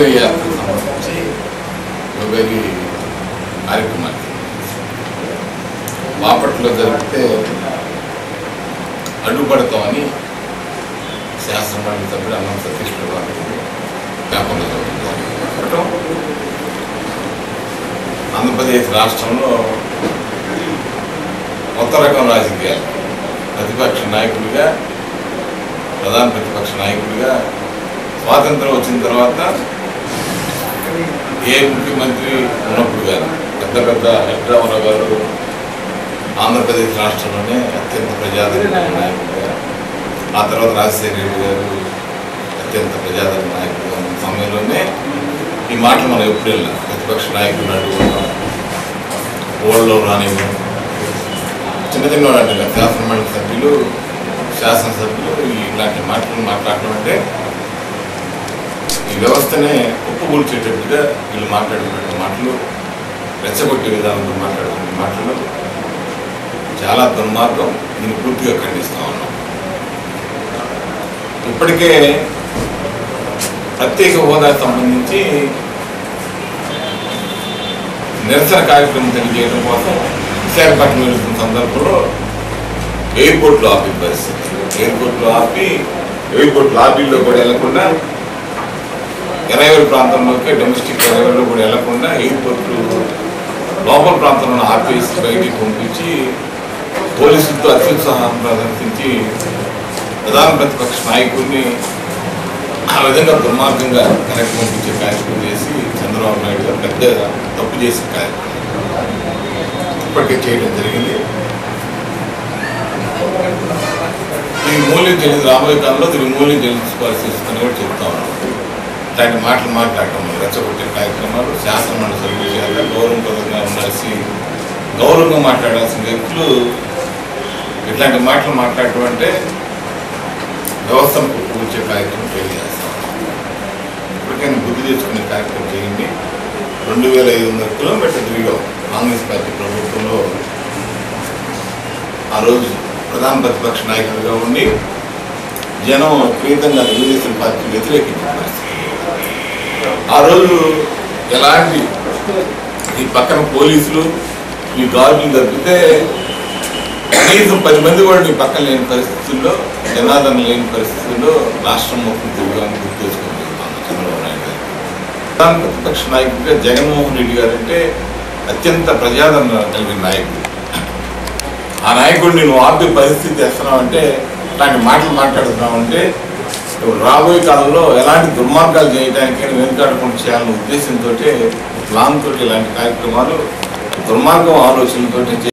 యాత్రకు సంబంధించి యోగగి కార్యక్రమానికి బాపట్లో జరిగితే అడ్డుపడతామని శాసనమండలి సభ్యుడు అన్నం సతీష్ గారు పేపర్లో చదువుతాం ఆంధ్రప్రదేశ్ రాష్ట్రంలో కొత్త రకం రాజకీయాలు ప్రతిపక్ష నాయకుడిగా ప్రధాన ప్రతిపక్ష నాయకుడిగా స్వాతంత్రం వచ్చిన తర్వాత ఏ ముఖ్యమంత్రి ఉన్నప్పుడు కానీ పెద్ద పెద్ద ఎన్ రామారావు గారు ఆంధ్రప్రదేశ్ రాష్ట్రంలోనే అత్యంత ప్రజాదరణ నాయకుడిగా ఆ తర్వాత రాజశేఖర రెడ్డి గారు అత్యంత ప్రజాదరణ నాయకుడిగా ఉన్న సమయంలోనే ఈ మాటలు మనం ఎప్పుడు వెళ్ళాం ప్రతిపక్ష నాయకులు అడుగుతాం ఓళ్ళలో రానివ్వం చిన్న చిన్న అంటే శాసనమండలి సభ్యులు శాసనసభ్యులు ఇలాంటి మాటలు మాట్లాడటం అంటే ఈ వ్యవస్థనే ఒప్పుకూర్చేటట్టుగా వీళ్ళు మాట్లాడేటువంటి మాటలు రెచ్చగొట్టే విధానంలో మాట్లాడుతున్న మాటలు చాలా దుర్మార్గం దీన్ని పూర్తిగా ఖండిస్తా ఉన్నాం ఇప్పటికే ప్రత్యేక హోదా సంబంధించి నిరసన కార్యక్రమం తెలియజేయడం కోసం విశాఖపట్నం వెళ్తున్న సందర్భంలో ఎయిర్పోర్ట్లో ఆపి పరిస్థితి ఎయిర్పోర్ట్లో ఆపి ఎయిర్పోర్ట్ లాబీల్లో కూడా వెళ్లకుండా ఎరైవల్ ప్రాంతంలోకి డొమెస్టిక్ ఎరైవల్లో కూడా వెళ్లకుండా ఎయిర్పోర్ట్ లోపల ప్రాంతంలో ఆపేసి బయటికి పంపించి పోలీసులతో అత్యుత్సాహం ప్రదర్శించి ప్రధాన ప్రతిపక్ష నాయకుడిని ఆ విధంగా దుర్మార్గంగా కరెక్ట్ పంపించే కార్యక్రమం చేసి చంద్రబాబు నాయుడు గారు పెద్ద తప్పు చేసే కార్యక్రమం ఇప్పటికే చేయడం జరిగింది దీనికి మూల్యం చెల్లింది రాబోయే కాలంలో దీనికి మూల్యం చెల్లించుకోవాల్సి వస్తుందని కూడా చెప్తా ఉన్నాం ఇలాంటి మాటలు మాట్లాడటం రెచ్చగొట్టే కార్యక్రమాలు శాసనమండలి సభ్యులు చేత గౌరవప్రదంగా ఉండాల్సి గౌరవంగా మాట్లాడాల్సిన వ్యక్తులు ఇట్లాంటి మాటలు మాట్లాడటం అంటే వ్యవస్థను కూర్చే కార్యక్రమం తెలియజేస్తాం ఇప్పటికైనా బుద్ధి తెచ్చుకునే కార్యక్రమం చేయండి రెండు వేల ఐదు వందల కిలోమీటర్ తిరిగాం కాంగ్రెస్ పార్టీ ప్రభుత్వంలో ఆ రోజు ప్రధాన ప్రతిపక్ష నాయకుడిగా ఉండి జనం విపరీతంగా తెలుగుదేశం పార్టీ వ్యతిరేకించిన పరిస్థితి ఆ రోజు ఎలాంటి ఈ పక్కన పోలీసులు ఈ గార్డులు తప్పితే కనీసం పది మంది కూడా నీ పక్కన లేని పరిస్థితుల్లో జనాదరణ లేని పరిస్థితుల్లో రాష్ట్రం మొత్తం తిరగాలని గుర్తు తెచ్చుకోగలుగుతాను చంద్రబాబు నాయుడు గారు ప్రధాన ప్రతిపక్ష నాయకుడిగా జగన్మోహన్ రెడ్డి గారు అంటే అత్యంత ప్రజాదరణ కలిగిన నాయకుడు ఆ నాయకుడిని నువ్వు ఆపే పరిస్థితి తెస్తున్నావు అంటే ఇలాంటి మాటలు మాట్లాడుతున్నావు అంటే ఇప్పుడు రాబోయే కాలంలో ఎలాంటి దుర్మార్గాలు చేయడానికైనా వెనుకాడకుండా చేయాలనే ఉద్దేశంతో ప్లాన్ తోటి ఇలాంటి కార్యక్రమాలు దుర్మార్గం ఆలోచనలతోటి